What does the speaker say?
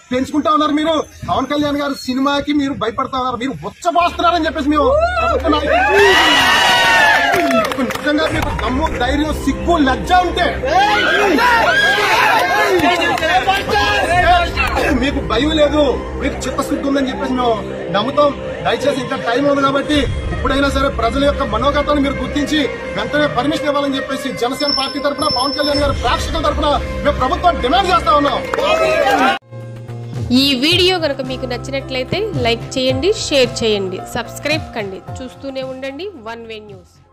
పెంచుకుంటా ఉన్నారు మీరు పవన్ కళ్యాణ్ గారు సినిమాకి మీరు భయపడతా ఉన్నారు మీరు బొచ్చబోస్తున్నారని చెప్పేసి మేము ప్రభుత్వ నాయకులు- మీకు నిజంగా మీకు దమ్ము ధైర్యం సిగ్గు లజ్జ ఉంటే మీకు భయం లేదు మీకు చిత్తశుద్ధి ఉందని చెప్పేసి మేము నమ్ముతాం దయచేసి ఇంకా టైం ఉంది కాబట్టి ఇప్పుడైనా సరే ప్రజల యొక్క మనోగతాన్ని మీరు గుర్తించి వెంటనే పర్మిషన్ ఇవ్వాలని చెప్పేసి జనసేన పార్టీ తరఫున పవన్ కళ్యాణ్ గారి ప్రేక్షకుల తరఫున మేము ప్రభుత్వం డిమాండ్ చేస్తా ఉన్నాం ఈ వీడియో కనుక మీకు నచ్చినట్లయితే లైక్ చేయండి షేర్ చేయండి సబ్స్క్రైబ్ కండి చూస్తూనే ఉండండి వన్ వే న్యూస్